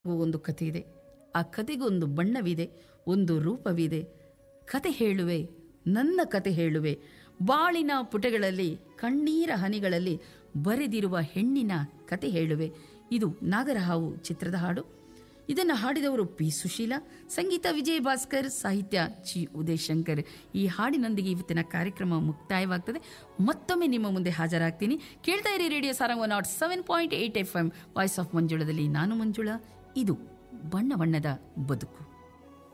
ಒಂದು ಕಥೆ ಇದೆ ಆ ಕಥೆಗೊಂದು ಬಣ್ಣವಿದೆ ಒಂದು ರೂಪವಿದೆ ಕತೆ ಹೇಳುವೆ ನನ್ನ ಕತೆ ಹೇಳುವೆ ಬಾಳಿನ ಪುಟಗಳಲ್ಲಿ ಕಣ್ಣೀರ ಹನಿಗಳಲ್ಲಿ ಬರೆದಿರುವ ಹೆಣ್ಣಿನ ಕತೆ ಹೇಳುವೆ ಇದು ನಾಗರಹಾವು ಚಿತ್ರದ ಹಾಡು ಇದನ್ನು ಹಾಡಿದವರು ಪಿ ಸುಶೀಲ ಸಂಗೀತ ವಿಜಯ್ ಭಾಸ್ಕರ್ ಸಾಹಿತ್ಯ ಜಿ ಉದಯಶಂಕರ್ ಈ ಹಾಡಿನೊಂದಿಗೆ ಇವತ್ತಿನ ಕಾರ್ಯಕ್ರಮ ಮುಕ್ತಾಯವಾಗ್ತದೆ ಮತ್ತೊಮ್ಮೆ ನಿಮ್ಮ ಮುಂದೆ ಹಾಜರಾಗ್ತೀನಿ ಕೇಳ್ತಾ ಇರಿ radio Sarang nought seven point eight F M voice of ಮಂಜುಳದಲ್ಲಿ ನಾನು ಮಂಜುಳ ಇದು ಬಣ್ಣ ಬಣ್ಣದ ಬದುಕು